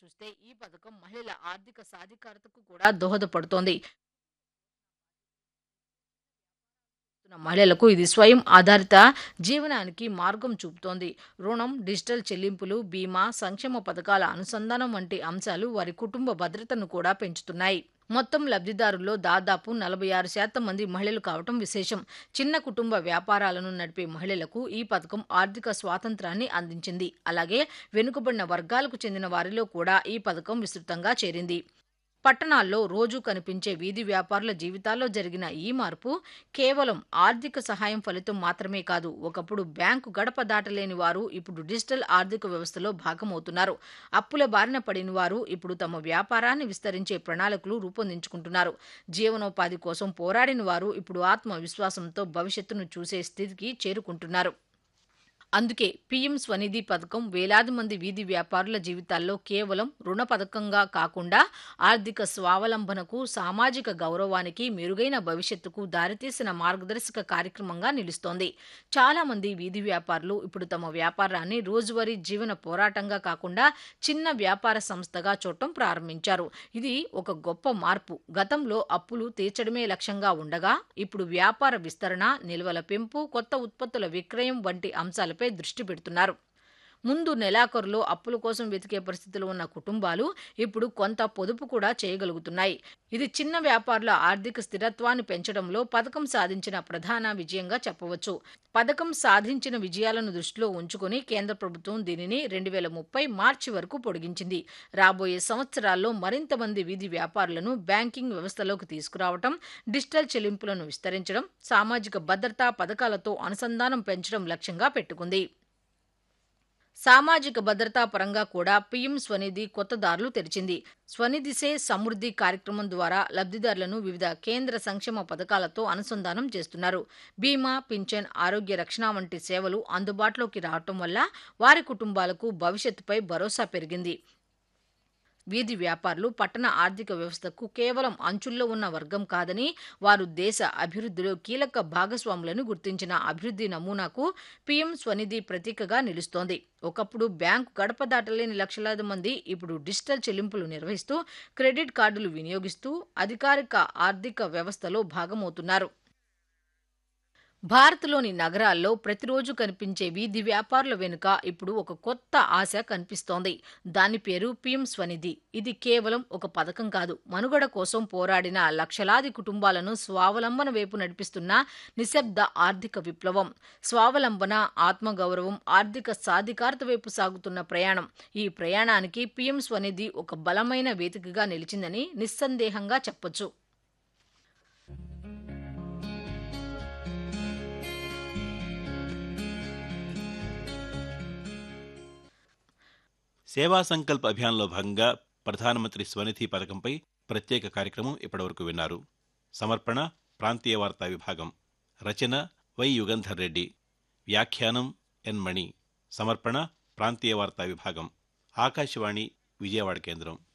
చూస్తే ఈ పథకం మహిళల ఆర్థిక సాధికారతకు కూడా దోహదపడుతోంది మహిళలకు ఇది స్వయం ఆధారిత జీవనానికి మార్గం చూపుతోంది రుణం డిజిటల్ చెల్లింపులు బీమా సంక్షేమ పథకాల అనుసంధానం వంటి అంశాలు వారి కుటుంబ భద్రతను కూడా పెంచుతున్నాయి మొత్తం లబ్ధిదారుల్లో దాదాపు నలభై ఆరు శాతం మంది మహిళలు కావటం విశేషం చిన్న కుటుంబ వ్యాపారాలను నడిపే మహిళలకు ఈ పథకం ఆర్థిక స్వాతంత్రాన్ని అందించింది అలాగే వెనుకబడిన వర్గాలకు చెందిన వారిలో కూడా ఈ పథకం విస్తృతంగా చేరింది పట్టణాల్లో రోజూ కనిపించే వీధి వ్యాపారుల జీవితాల్లో జరిగిన ఈ మార్పు కేవలం ఆర్థిక సహాయం ఫలితం మాత్రమే కాదు ఒకప్పుడు బ్యాంకు గడప దాటలేని వారు ఇప్పుడు డిజిటల్ ఆర్థిక వ్యవస్థలో భాగమవుతున్నారు అప్పుల బారిన పడిన వారు ఇప్పుడు తమ వ్యాపారాన్ని విస్తరించే ప్రణాళికలు రూపొందించుకుంటున్నారు జీవనోపాధి కోసం పోరాడిన వారు ఇప్పుడు ఆత్మవిశ్వాసంతో భవిష్యత్తును చూసే స్థితికి చేరుకుంటున్నారు అందుకే పీఎం స్వనిధి పథకం వేలాది మంది వీధి వ్యాపారుల జీవితాల్లో కేవలం రుణ పథకంగా కాకుండా ఆర్థిక స్వావలంబనకు సామాజిక గౌరవానికి మెరుగైన భవిష్యత్తుకు దారితీసిన మార్గదర్శక కార్యక్రమంగా నిలుస్తోంది చాలా మంది వీధి వ్యాపారులు ఇప్పుడు తమ వ్యాపారాన్ని రోజువారీ జీవన పోరాటంగా కాకుండా చిన్న వ్యాపార సంస్థగా చూడటం ప్రారంభించారు ఇది ఒక గొప్ప మార్పు గతంలో అప్పులు తీర్చడమే లక్ష్యంగా ఉండగా ఇప్పుడు వ్యాపార విస్తరణ నిల్వల పెంపు కొత్త ఉత్పత్తుల విక్రయం వంటి అంశాలపై దృష్టి పెడుతున్నారు ముందు నెలాఖరులో అప్పుల కోసం వెతికే పరిస్థితులు ఉన్న కుటుంబాలు ఇప్పుడు కొంత పొదుపు కూడా చేయగలుగుతున్నాయి ఇది చిన్న వ్యాపారుల ఆర్థిక స్థిరత్వాన్ని పెంచడంలో పథకం సాధించిన ప్రధాన విజయంగా చెప్పవచ్చు పథకం సాధించిన విజయాలను దృష్టిలో ఉంచుకుని కేంద్ర ప్రభుత్వం దీనిని రెండు వేల ముప్పై మార్చి వరకు పొడిగించింది రాబోయే సంవత్సరాల్లో మరింత మంది వీధి వ్యాపారులను బ్యాంకింగ్ వ్యవస్థలోకి తీసుకురావడం డిజిటల్ చెల్లింపులను విస్తరించడం సామాజిక భద్రతా పథకాలతో అనుసంధానం పెంచడం లక్ష్యంగా పెట్టుకుంది సామాజిక భద్రతా పరంగా కూడా పీఎం స్వనిధి కొత్త దారులు తెరిచింది స్వనిధిసే సమృద్ధి కార్యక్రమం ద్వారా లబ్ధిదారులను వివిధ కేంద్ర సంక్షేమ పథకాలతో అనుసంధానం చేస్తున్నారు బీమా పింఛన్ ఆరోగ్య రక్షణ వంటి సేవలు అందుబాటులోకి రావటం వల్ల వారి కుటుంబాలకు భవిష్యత్తుపై భరోసా పెరిగింది వీధి వ్యాపారులు పట్టణ ఆర్థిక వ్యవస్థకు కేవలం అంచుల్లో ఉన్న వర్గం కాదని వారు దేశ అభివృద్ధిలో కీలక భాగస్వాములను గుర్తించిన అభివృద్ధి నమూనాకు పీఎం స్వనిధి ప్రతీకగా నిలుస్తోంది ఒకప్పుడు బ్యాంకు గడప దాటలేని లక్షలాది మంది ఇప్పుడు డిజిటల్ చెల్లింపులు నిర్వహిస్తూ క్రెడిట్ కార్డులు వినియోగిస్తూ అధికారిక ఆర్థిక వ్యవస్థలో భాగమవుతున్నారు భారత్లోని నగరాల్లో ప్రతిరోజు కనిపించే వీధి వ్యాపారుల వెనుక ఇప్పుడు ఒక కొత్త ఆశ కనిపిస్తోంది దాని పేరు పీఎం స్వనిధి ఇది కేవలం ఒక పథకం కాదు మనుగడ కోసం పోరాడిన లక్షలాది కుటుంబాలను స్వావలంబన వైపు నడిపిస్తున్న నిశ్శబ్ద ఆర్థిక విప్లవం స్వావలంబన ఆత్మగౌరవం ఆర్థిక సాధికారత వైపు సాగుతున్న ప్రయాణం ఈ ప్రయాణానికి పీఎం స్వనిధి ఒక బలమైన వేదికగా నిలిచిందని నిస్సందేహంగా చెప్పొచ్చు సేవా సంకల్ప్ అభియాన్లో భాగంగా ప్రధానమంత్రి స్వనిధి పథకంపై ప్రత్యేక కార్యక్రమం ఇప్పటివరకు విన్నారు సమర్పణ ప్రాంతీయ వార్తా విభాగం రచన వై యుగంధర్ రెడ్డి వ్యాఖ్యానం ఎన్ మణి సమర్పణ ప్రాంతీయ వార్తా విభాగం ఆకాశవాణి విజయవాడ కేంద్రం